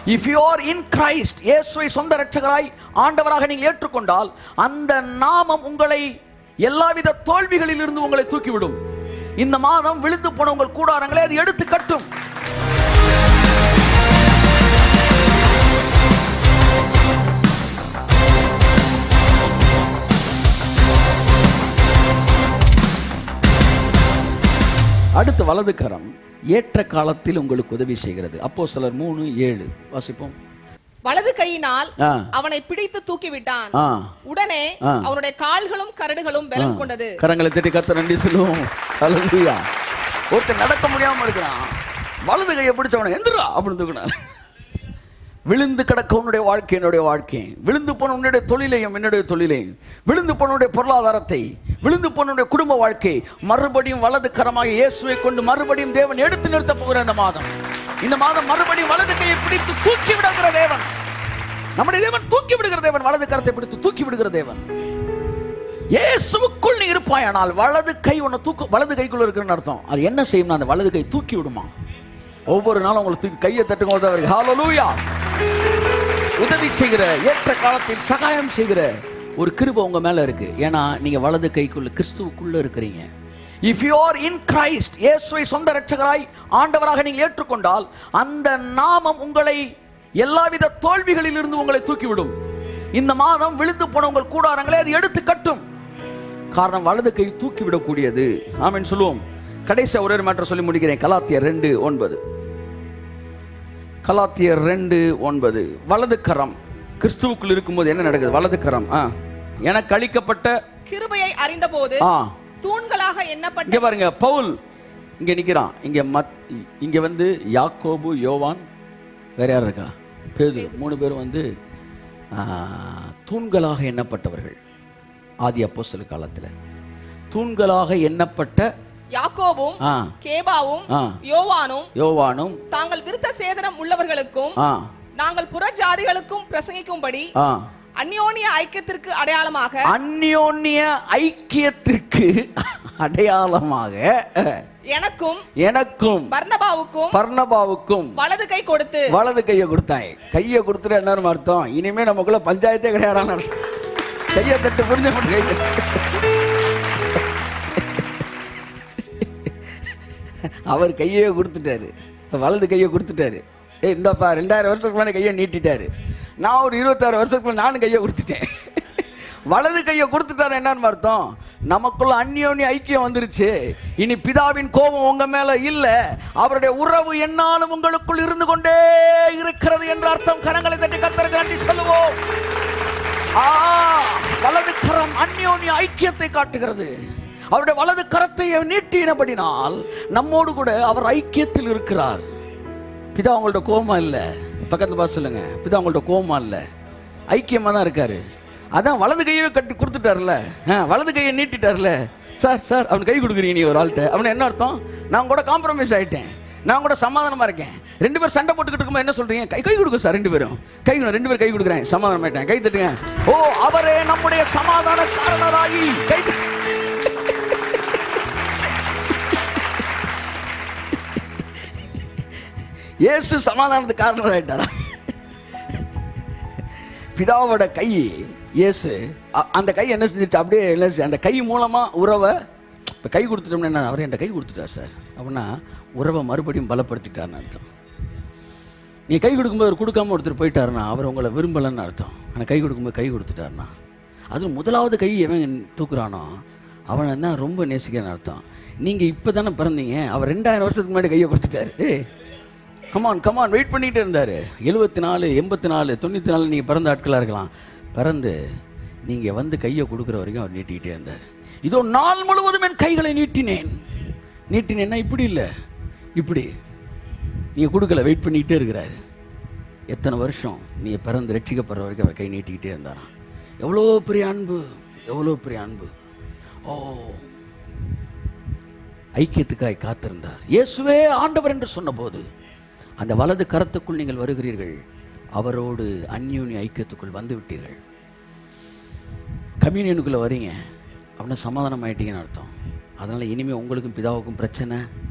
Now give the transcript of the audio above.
If you are in Christ இயேசுவை சொந்த ரட்சகராய் ஆண்டவராக நீங்கள் ஏற்றுக்கொண்டால் அந்த நாமம் உங்களை எல்லாவித தோல்விகளில் இருந்து உங்களை தூக்கிவிடும் இந்த மாதம் விழுந்து போன உங்கள் கூடாரங்களை அது எடுத்து கட்டும் அடுத்த வலது கரம் ஏற்ற காலத்தில் உங்களுக்கு உதவி செய்கிறது அப்போ சிலர் மூணு ஏழு வாசிப்போம் வலது கையினால் ஆ. அவனை பிடித்து தூக்கிவிட்டான் ஆ உடனே ஆ. அவனுடைய கால்களும் கரடுகளும் பலம் கொண்டது கரங்களை தட்டி கத்த நன்றி சொல்லுவோம் ஹalleluya ஒருத்தன் நடக்க முடியாம இருக்கிறான் வலது கையை பிடிச்சவன எந்திரா அப்படின்னு தூக்கினார் விழுந்து கிடக்க உன்னுடைய வாழ்க்கை என்னுடைய வாழ்க்கை விழுந்து போன உன்னுடைய தொழிலையும் என்னுடைய தொழிலையும் விழுந்து போன உன்னுடைய பொருளாதாரத்தை விழுந்து போன உன்னுடைய குடும்ப வாழ்க்கை மறுபடியும் வலது கரமாக இயேசுவை கொண்டு மறுபடியும் தேவன் எடுத்து நிறுத்த போகிற இந்த மாதம் இந்த மாதம் மறுபடியும் வலது கையை பிடித்து தூக்கி விடுகிற தேவன் நம்முடைய தேவன் தூக்கி விடுகிற தேவன் வலது கரத்தை பிடித்து தூக்கி விடுகிற தேவன் இயேசுவுக்குள் நீ இருப்பாயானால் வலது கை உன்னை தூக்கு வலது கைக்குள்ள இருக்குன்னு அர்த்தம் அது என்ன செய்யும்னா அந்த வலது கை தூக்கி விடுமா ஒவ்வொரு நாளும் உங்களை தூக்கி கையை தட்டுங்க உதவி ஹalleluya உதவி செய்கிற ஏற்ற காலத்தில் சகாயம் செய்கிற ஒரு கிருபை உங்க மேல இருக்கு ஏன்னா நீங்க வலது கைக்குள்ள கிறிஸ்துவுக்குள்ள இருக்கிறீங்க if you are in Christ இயேசுவை சொந்த ரட்சகராய் ஆண்டவராக நீங்கள் ஏற்றுக்கொண்டால் அந்த நாமம் உங்களை எல்லாவித தோல்விகளில் இருந்து உங்களை தூக்கிவிடும் இந்த மாதம் விழுந்து போன உங்கள் கூடாரங்களை அது எடுத்து கட்டும் காரணம் வலது கை தூக்கி விடக்கூடியது ஆமென் சொல்லுவோம் கடைசியா ஒரே ஒரு மேட்டர் சொல்லி முடிக்கிறேன் கலாத்தியர் ரெண்டு ஒன்பது கலாத்தியர் ரெண்டு ஒன்பது வலது கரம் கிறிஸ்துவுக்குள் இருக்கும்போது என்ன நடக்குது வலது கரம் ஆ எனக்கு அளிக்கப்பட்ட கிருபையை அறிந்தபோது ஆ தூண்களாக எண்ணப்பட்ட இங்க பாருங்க பவுல் இங்க நிக்கிறான் இங்க மத் இங்க வந்து யாக்கோபு யோவான் வேற யார் இருக்கா பேது மூணு பேரும் வந்து ஆ, தூண்களாக எண்ணப்பட்டவர்கள் ஆதி அப்போஸ்தல காலத்துல தூண்களாக எண்ணப்பட்ட யாக்கோபும் ஆ கேபாவும் ஆ. யோவானும் யோவானும் தாங்கள் விருத்த சேதனம் உள்ளவர்களுக்கும் ஆ நாங்கள் புறஜாதிகளுக்கும் பிரசங்கிக்கும்படி ஆ அந்யோன்ய ஐக்கியத்திற்கு அடையாளமாக அந்யோன்ய ஐக்கியத்திற்கு அடையாளமாக எனக்கும் எனக்கும் பர்னபாவுக்கும் பர்ணபாவுக்கும் வலது கை கொடுத்து வலது கையை கொடுத்தாய் கையை கொடுத்துட்டு என்ன அர்த்தம் இனிமே நமக்குள்ள பஞ்சாயத்தே கிடையாதுன்னு அர்த்தம் கையை தட்டு புரிஞ்ச மட்டும் கை தட்டு. அவர் கையே கொடுத்துட்டாரு வலது கையை கொடுத்துட்டாரு ஏய் இந்தப்பா ரெண்டாயிரம் வருஷத்துக்கு முன்னாடி கையை நீட்டிட்டாரு நான் ஒரு இருபத்தாறு வருஷத்துக்கு முன்னாடி நானும் கையை கொடுத்துட்டேன் வலது கையை கொடுத்துட்டாரு என்னன்னு அர்த்தம் நமக்குள்ள அந்யோன்ய ஐக்கியம் வந்துருச்சு இனி பிதாவின் கோபம் உங்க மேல இல்ல அவருடைய உறவு என்னாலும் உங்களுக்குள் இருந்து கொண்டே இருக்கிறது என்ற அர்த்தம் கரங்களை தட்டி கத்தருக்கு நன்றி சொல்லுவோம் ஆ, வலது கரம் அந்யோன்ய ஐக்கியத்தை காட்டுகிறது அவருடைய வலது கரத்தை நீட்டினபடினால் நம்மோடு கூட அவர் ஐக்கியத்தில் இருக்கிறார் பிதா உங்கள்ட்ட கோபமா இல்ல பக்கத்துல பார்த்து சொல்லுங்க பிதா உங்கள்ட்ட கோபமா இல்ல ஐக்கியமா தான் இருக்காரு அதான் வலது கையை கட்டி கொடுத்துட்டார்ல ஆ, வலது கையை நீட்டிட்டார்ல சார் சார் அவன் கை கொடுக்குறீங்க நீ ஒரு ஆள்கிட்ட அவன் என்ன அர்த்தம் நான் கூட காம்ப்ரமைஸ் ஆயிட்டேன் நான் கூட சமாதானமா இருக்கேன் ரெண்டு பேரும் சண்டை போட்டுக்கிட்டு இருக்கும்போது என்ன சொல்றீங்க கை கை கொடுங்க சார் ரெண்டு பேரும் கை கொடு, ரெண்டு பேரும் கை கொடுக்குறேன் சமாதானம் ஆயிட்டேன் கை தட்டுங்க ஓ அவரே நம்முடைய சமாதான காரணராகி கை தட்டு. இயேசு சமாதானத்துக்கு காரணம் ஆயிட்டாரா பிதாவோட கை இயேசு அ- அந்த கை என்ன செஞ்சுட்டு அப்படியே என்ன செஞ்சு- அந்த கை மூலமா உறவை இப்போ கை கொடுத்துட்டோம்னா என்ன அவர் என்கிட்ட கை கொடுத்துட்டார் சார் அப்படின்னா உறவை மறுபடியும் பலப்படுத்திட்டார்னு அர்த்தம் நீ கை கொடுக்கும்போது அவர் கொடுக்காம ஒருத்தர் போயிட்டாருன்னா அவர் உங்களை விரும்பலைன்னு அர்த்தம் ஆனால் கை கொடுக்கும்போது கை கொடுத்துட்டாருன்னா அது முதலாவது கை எவன் தூக்குறானோ அவனை தான் ரொம்ப நேசிக்கிறேன்னு அர்த்தம் நீங்கள் இப்போ தானே பிறந்தீங்க அவர் ரெண்டாயிரம் வருஷத்துக்கு முன்னாடி கையை கொடுத்துட்டாரு ஏய் கமான் கமான் வெயிட் பண்ணிட்டு இருந்தாரு எழுபத்தி நாலு எண்பத்தி நாலு தொண்ணூற்றி நாலு நீங்கள் பிறந்த ஆட்களாக இருக்கலாம் பிறந்து நீங்கள் வந்து கையை கொடுக்குற வரைக்கும் அவர் நீட்டிக்கிட்டே இருந்தார் இதோ நாள் முழுவதும் என் கைகளை நீட்டினேன் நீட்டினேன்னா இப்படி இல்லை இப்படி நீங்கள் கொடுக்கல வெயிட் பண்ணிக்கிட்டே இருக்கிறாரு எத்தனை வருஷம் நீங்கள் பிறந்து ரட்சிக்கப்படுற வரைக்கும் அவர் கை நீட்டிக்கிட்டே இருந்தாராம் எவ்வளோ பெரிய அன்பு எவ்வளோ பெரிய அன்பு ஓ ஐக்கியத்துக்காய் காத்திருந்தார் இயேசுவே ஆண்டவர் என்று சொன்னபோது அந்த வலது கரத்துக்குள் நீங்கள் வருகிறீர்கள் அவரோடு அந்யோன்ய ஐக்கியத்துக்குள் வந்து விட்டீர்கள் கம்யூனியனுக்குள்ள வரீங்க அப்படின்னா சமாதானம் ஆயிட்டீங்கன்னு அர்த்தம் அதனால இனிமே உங்களுக்கும் பிதாவுக்கும் பிரச்சனை